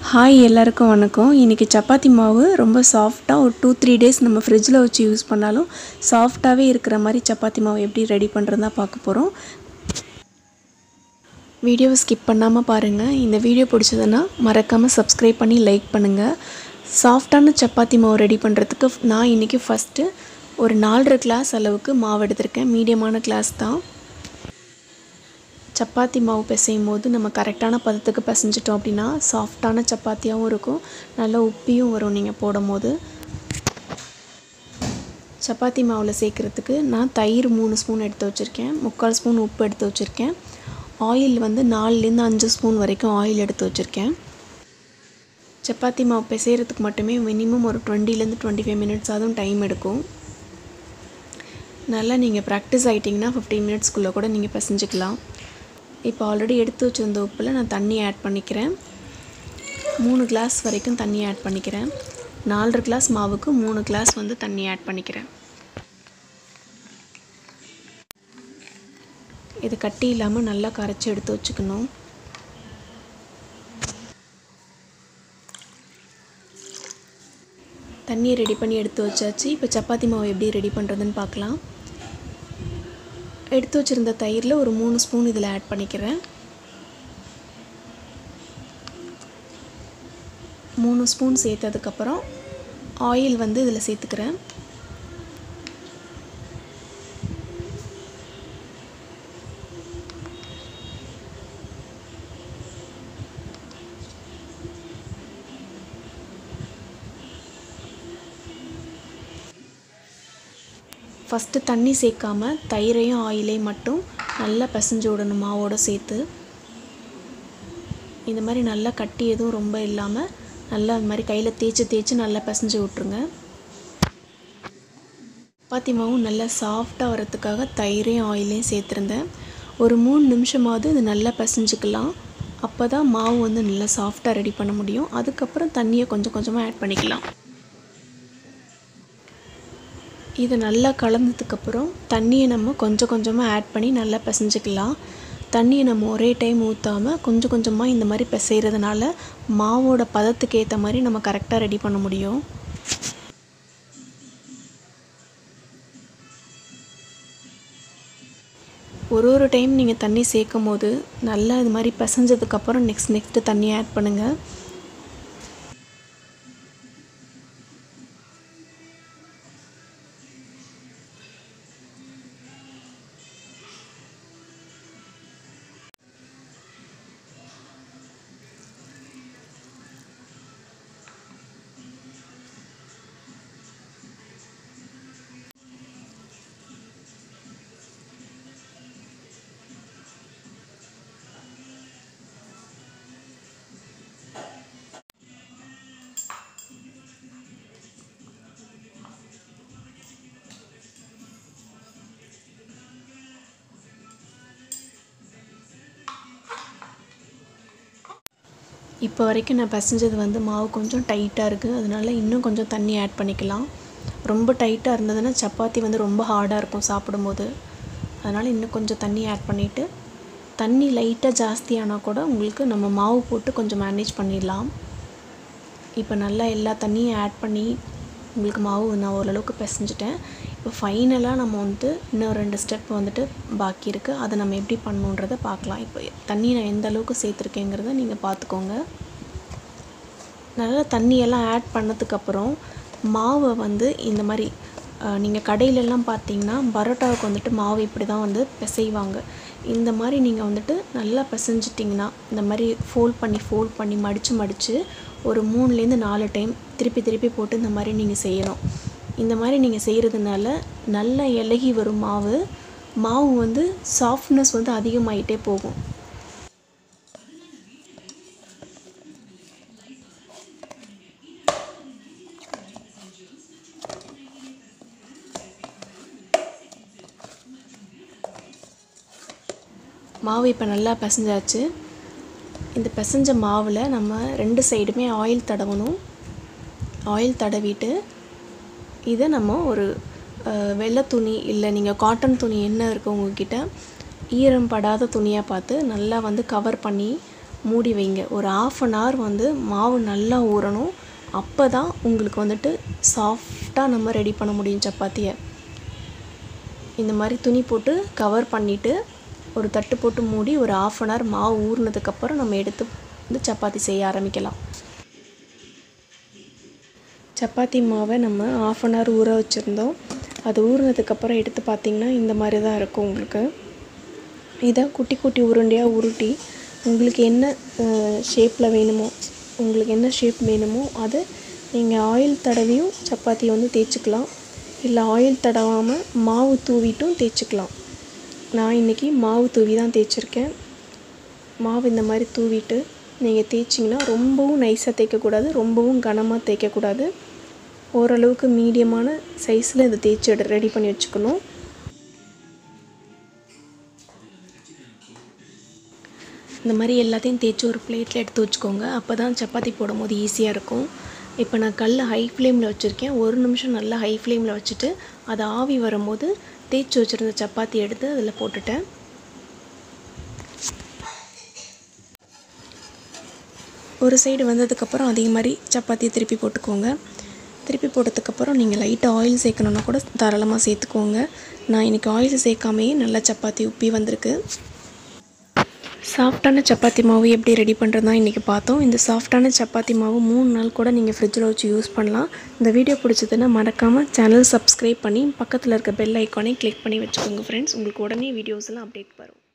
hi எல்லாருக்கும் வணக்கம் இன்றைக்கி சப்பாத்தி மாவு ரொம்ப சாஃப்டாக ஒரு டூ த்ரீ டேஸ் நம்ம ஃப்ரிட்ஜில் வச்சு யூஸ் பண்ணாலும் சாஃப்டாகவே இருக்கிற மாதிரி சப்பாத்தி மாவு எப்படி ரெடி பண்ணுறதா பார்க்க போகிறோம் வீடியோவை ஸ்கிப் பண்ணாமல் பாருங்கள் இந்த வீடியோ பிடிச்சதுன்னா மறக்காமல் சப்ஸ்கிரைப் பண்ணி லைக் பண்ணுங்கள் சாஃப்டான சப்பாத்தி மாவு ரெடி பண்ணுறதுக்கு நான் இன்றைக்கி ஃபஸ்ட்டு ஒரு நாலரை கிளாஸ் அளவுக்கு மாவு எடுத்திருக்கேன் மீடியமான கிளாஸ் தான் சப்பாத்தி மாவு பிசையும் போது நம்ம கரெக்டான பதத்துக்கு பிசைஞ்சிட்டோம் அப்படின்னா சாஃப்டான சப்பாத்தியாகவும் இருக்கும் நல்லா உப்பியும் வரும் நீங்கள் போடும் போது சப்பாத்தி மாவில் சேர்க்குறதுக்கு நான் தயிர் மூணு ஸ்பூன் எடுத்து வச்சுருக்கேன் முக்கால் ஸ்பூன் உப்பு எடுத்து வச்சுருக்கேன் ஆயில் வந்து நாலுலேருந்து அஞ்சு ஸ்பூன் வரைக்கும் ஆயில் எடுத்து வச்சுருக்கேன் சப்பாத்தி மாவு பிசைகிறதுக்கு மட்டுமே மினிமம் ஒரு டுவெண்ட்டிலேருந்து டுவெண்ட்டி ஃபைவ் மினிட்ஸ் அதுவும் டைம் எடுக்கும் நல்லா நீங்கள் ப்ராக்டிஸ் ஆகிட்டிங்கன்னா ஃபிஃப்டீன் மினிட்ஸ்க்குள்ளே கூட நீங்கள் பிசைஞ்சிக்கலாம் இப்போ ஆல்ரெடி எடுத்து வச்சுருந்த உப்பில் நான் தண்ணி ஆட் பண்ணிக்கிறேன் மூணு கிளாஸ் வரைக்கும் தண்ணி ஆட் பண்ணிக்கிறேன் நாலரை கிளாஸ் மாவுக்கு மூணு கிளாஸ் வந்து தண்ணி ஆட் பண்ணிக்கிறேன் இது கட்டி இல்லாமல் நல்லா கரைச்சி எடுத்து வச்சுக்கணும் தண்ணியை ரெடி பண்ணி எடுத்து வச்சாச்சு இப்போ சப்பாத்தி மாவு எப்படி ரெடி பண்ணுறதுன்னு பார்க்கலாம் எடுத்து வச்சுருந்த தயிரில் ஒரு மூணு ஸ்பூன் இதில் ஆட் பண்ணிக்கிறேன் மூணு ஸ்பூன் சேர்த்ததுக்கப்புறம் ஆயில் வந்து இதில் சேர்த்துக்கிறேன் ஃபஸ்ட்டு தண்ணி சேர்க்காம தயிரையும் ஆயிலையும் மட்டும் நல்லா பிசைஞ்சு விடணும் மாவோடு சேர்த்து இந்த மாதிரி நல்லா கட்டி எதுவும் ரொம்ப இல்லாமல் நல்லா இந்த மாதிரி கையில் தேய்ச்சி தேய்ச்சி நல்லா பிசைஞ்சு விட்ருங்க சப்பாத்தி மாவும் நல்லா சாஃப்டாக வரத்துக்காக தயிரையும் ஆயிலையும் சேர்த்துருந்தேன் ஒரு மூணு நிமிஷமாவது இது நல்லா பிசைஞ்சுக்கலாம் அப்போ தான் மாவு வந்து நல்லா சாஃப்டாக ரெடி பண்ண முடியும் அதுக்கப்புறம் தண்ணியை கொஞ்சம் கொஞ்சமாக ஆட் பண்ணிக்கலாம் இது நல்லா கலந்ததுக்கப்புறம் தண்ணியை நம்ம கொஞ்சம் கொஞ்சமாக ஆட் பண்ணி நல்லா பிசைஞ்சிக்கலாம் தண்ணியை நம்ம ஒரே டைம் ஊற்றாமல் கொஞ்சம் கொஞ்சமாக இந்த மாதிரி பிசைகிறதுனால மாவோட பதத்துக்கு ஏற்ற மாதிரி நம்ம கரெக்டாக ரெடி பண்ண முடியும் ஒரு ஒரு டைம் நீங்கள் தண்ணி சேர்க்கும் போது நல்லா இது மாதிரி பிசைஞ்சதுக்கப்புறம் நெக்ஸ்ட் நெக்ஸ்ட்டு தண்ணி ஆட் பண்ணுங்கள் இப்போ வரைக்கும் நான் பிசைஞ்சது வந்து மாவு கொஞ்சம் டைட்டாக இருக்குது அதனால இன்னும் கொஞ்சம் தண்ணி ஆட் பண்ணிக்கலாம் ரொம்ப டைட்டாக இருந்ததுன்னா சப்பாத்தி வந்து ரொம்ப ஹார்டாக இருக்கும் சாப்பிடும்போது அதனால் இன்னும் கொஞ்சம் தண்ணி ஆட் பண்ணிவிட்டு தண்ணி லைட்டாக ஜாஸ்தியானால் கூட உங்களுக்கு நம்ம மாவு போட்டு கொஞ்சம் மேனேஜ் பண்ணிடலாம் இப்போ நல்லா எல்லா தண்ணியும் ஆட் பண்ணி உங்களுக்கு மாவு நான் ஓரளவுக்கு பிசைஞ்சிட்டேன் இப்போ ஃபைனலாக நம்ம வந்துட்டு இன்னும் ரெண்டு ஸ்டெப் வந்துட்டு பாக்கி இருக்குது அதை நம்ம எப்படி பண்ணணுன்றதை பார்க்கலாம் இப்போ தண்ணி நான் எந்த அளவுக்கு சேர்த்துருக்கேங்கிறத நீங்கள் பார்த்துக்கோங்க நல்லா தண்ணியெல்லாம் ஆட் பண்ணதுக்கப்புறம் மாவை வந்து இந்த மாதிரி நீங்கள் கடையிலெல்லாம் பார்த்தீங்கன்னா பரோட்டாவுக்கு வந்துட்டு மாவு இப்படி தான் வந்து பிசைவாங்க இந்த மாதிரி நீங்கள் வந்துட்டு நல்லா பிசைஞ்சிட்டிங்கன்னா இந்த மாதிரி ஃபோல்ட் பண்ணி ஃபோல்ட் பண்ணி மடித்து மடித்து ஒரு மூணுலேருந்து நாலு டைம் திருப்பி திருப்பி போட்டு இந்த மாதிரி நீங்கள் செய்யணும் இந்த மாதிரி நீங்கள் செய்கிறதுனால நல்ல இலகி வரும் மாவு மாவு வந்து சாஃப்ட்னஸ் வந்து அதிகமாகிட்டே போகும் மாவு இப்போ நல்லா பிசைஞ்சாச்சு இந்த பிசைஞ்ச மாவில் நம்ம ரெண்டு சைடுமே ஆயில் தடவணும் ஆயில் தடவிட்டு இதை நம்ம ஒரு வெள்ளை துணி இல்லை நீங்கள் காட்டன் துணி என்ன இருக்குது உங்ககிட்ட ஈரம் படாத துணியாக பார்த்து நல்லா வந்து கவர் பண்ணி மூடி வைங்க ஒரு ஆஃப் அன் ஹவர் வந்து மாவு நல்லா ஊறணும் அப்போ தான் உங்களுக்கு வந்துட்டு சாஃப்டாக நம்ம ரெடி பண்ண முடியும் சப்பாத்தியை இந்த மாதிரி துணி போட்டு கவர் பண்ணிவிட்டு ஒரு தட்டு போட்டு மூடி ஒரு ஆஃப் அன் ஹவர் மாவு ஊறினதுக்கப்புறம் நம்ம எடுத்து வந்து சப்பாத்தி செய்ய ஆரம்பிக்கலாம் சப்பாத்தி மாவை நம்ம ஆஃப் அன் ஹவர் ஊற வச்சுருந்தோம் அது ஊறினதுக்கப்புறம் எடுத்து பார்த்திங்கன்னா இந்த மாதிரி தான் இருக்கும் உங்களுக்கு இதை குட்டி குட்டி உருண்டையாக உருட்டி உங்களுக்கு என்ன ஷேப்பில் வேணுமோ உங்களுக்கு என்ன ஷேப் வேணுமோ அதை நீங்கள் ஆயில் தடவியும் சப்பாத்தி வந்து தேய்ச்சிக்கலாம் இல்லை ஆயில் தடவாமல் மாவு தூவிட்டும் தேய்ச்சிக்கலாம் நான் இன்றைக்கி மாவு தூவி தான் தேய்ச்சிருக்கேன் மாவு இந்த மாதிரி தூவிட்டு நீங்கள் தேய்ச்சிங்கன்னா ரொம்பவும் நைஸாக தேய்க்கக்கூடாது ரொம்பவும் கனமாக தேய்க்கக்கூடாது ஓரளவுக்கு மீடியமான சைஸில் இதை தேய்ச்சி எடு ரெடி பண்ணி வச்சுக்கணும் இந்த மாதிரி எல்லாத்தையும் தேய்ச்சி ஒரு பிளேட்டில் எடுத்து வச்சுக்கோங்க அப்போ தான் சப்பாத்தி போடும் போது ஈஸியாக இருக்கும் இப்போ நான் கல் ஹை ஃப்ளேமில் வச்சுருக்கேன் ஒரு நிமிஷம் நல்லா ஹை ஃப்ளேமில் வச்சுட்டு அது ஆவி வரும்போது தேய்ச்சி வச்சுருந்த சப்பாத்தி எடுத்து அதில் போட்டுட்டேன் ஒரு சைடு வந்ததுக்கப்புறம் அதே மாதிரி சப்பாத்தியை திருப்பி போட்டுக்கோங்க திருப்பி போட்டதுக்கப்புறம் நீங்கள் லைட்டாக ஆயில் சேர்க்கணுன்னா கூட தாராளமாக சேர்த்துக்கோங்க நான் இன்றைக்கி ஆயில் சேர்க்காமையே நல்லா சப்பாத்தி உப்பி வந்திருக்கு சாஃப்டான சப்பாத்தி மாவு எப்படி ரெடி பண்ணுறது தான் இன்றைக்கி பார்த்தோம் இந்த சாஃப்டான சப்பாத்தி மாவு மூணு நாள் கூட நீங்கள் ஃப்ரிட்ஜில் வச்சு யூஸ் பண்ணலாம் இந்த வீடியோ பிடிச்சதுன்னா மறக்காமல் சேனல் சப்ஸ்கிரைப் பண்ணி பக்கத்தில் இருக்க பெல் ஐக்கானே கிளிக் பண்ணி வச்சுக்கோங்க ஃப்ரெண்ட்ஸ் உங்களுக்கு உடனே வீடியோஸ்லாம் அப்டேட் வரும்